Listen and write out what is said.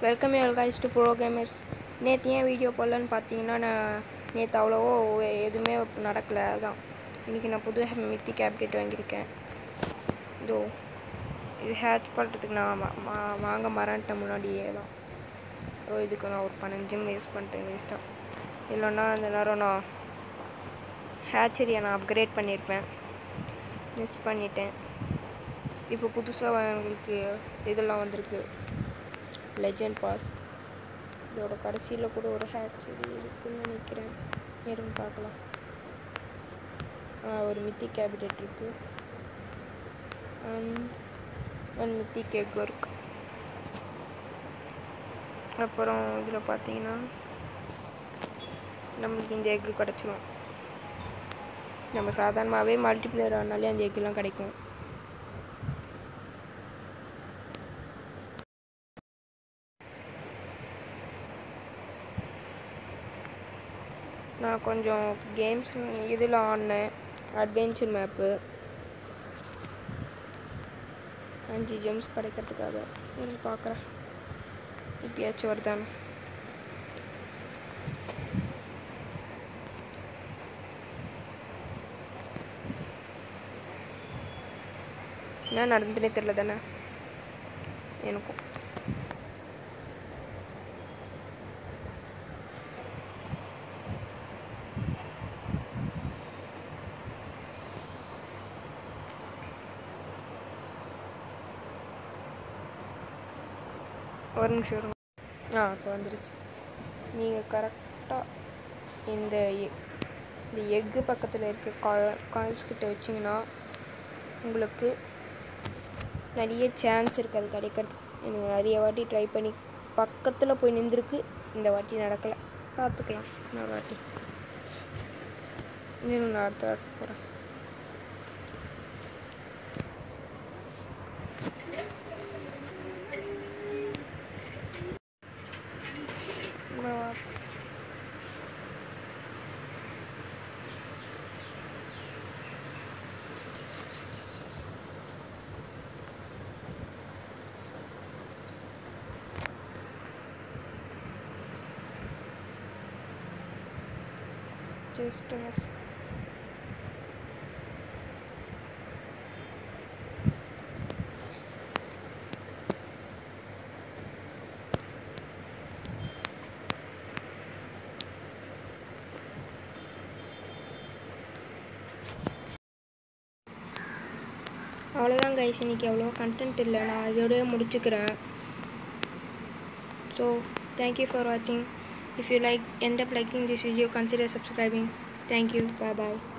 welcome you guys to pro gamers நேற்று ஏன் video போடலன்னு பார்த்தீங்கன்னா நான் நேற்று அவ்வளவோ எதுவுமே நடக்கலை அதான் இன்றைக்கி நான் புது மித்தி கேப்டேட் வாங்கியிருக்கேன் இதோ இது ஹேட்ச் பண்ணுறதுக்கு நான் வா- வா- வாங்க மறந்துட்டேன் முன்னாடியே தான் ஓ இதுக்கு நான் ஒரு பன்னெண்டு வேஸ்ட் பண்ணிட்டேன் வேஸ்ட்டாக இல்லைன்னா அந்த நேரம் நான் ஹேச்சரியை நான் அப்கிரேட் பண்ணியிருப்பேன் மிஸ் பண்ணிட்டேன் இப்போ புதுசாக எங்களுக்கு இதெல்லாம் வந்திருக்கு லெஜண்ட் பாஸ் இதோட கடைசியில் கூட ஒரு ஹேச்சரி இருக்குன்னு நினைக்கிறேன் இருங்க பார்க்கலாம் ஆ, ஒரு மித்தி கேபினெட் இருக்கு ஒன் மித்தி கேக் ஒர்க் அப்புறம் இதில் பார்த்தீங்கன்னா நம்மளுக்கு இந்த எக்கு கிடச்சிரும் நம்ம சாதாரணமாகவே மல்டிப்ளேயர் ஆனாலே அந்த எக்குலாம் கிடைக்கும் நான் கொஞ்சம் கேம்ஸ் இதில் ஆடினேன் அட்வென்ச்சர் மேப்பு அஞ்சு ஜெம்ஸ் கிடைக்கிறதுக்காக இருந்து பார்க்குறேன் இப்பயாச்சும் வருதான்னு என்ன நடந்துனே தெரில தானே எனக்கும் ஒரு நிமிஷம் இருங்க ஆ இப்போ வந்துருச்சு நீங்கள் கரெக்டாக இந்த எ- இந்த எக்கு பக்கத்தில் இருக்க கா காயின்ஸ் கிட்ட வச்சிங்கன்னா உங்களுக்கு நிறைய சான்ஸ் இருக்குது அது கிடைக்கிறதுக்கு எனக்கு நிறைய வாட்டி ட்ரை பண்ணி பக்கத்தில் போய் நின்றுருக்கு இந்த வாட்டி நடக்கலை பார்த்துக்கலாம் இன்னொரு வாட்டி இன்னும் நான் அடுத்த வாட்டி போகிறேன் ஜஸ்ட் மிஸ் அவ்வளோதான் கைஸ் இன்னைக்கு அவ்வளோ கண்டென்ட் இல்லை நான் இதோடய முடிச்சுக்கிறேன் ஸோ தேங்க்யூ ஃபார் வாட்சிங் if you like end up liking this video consider subscribing thank you bye bye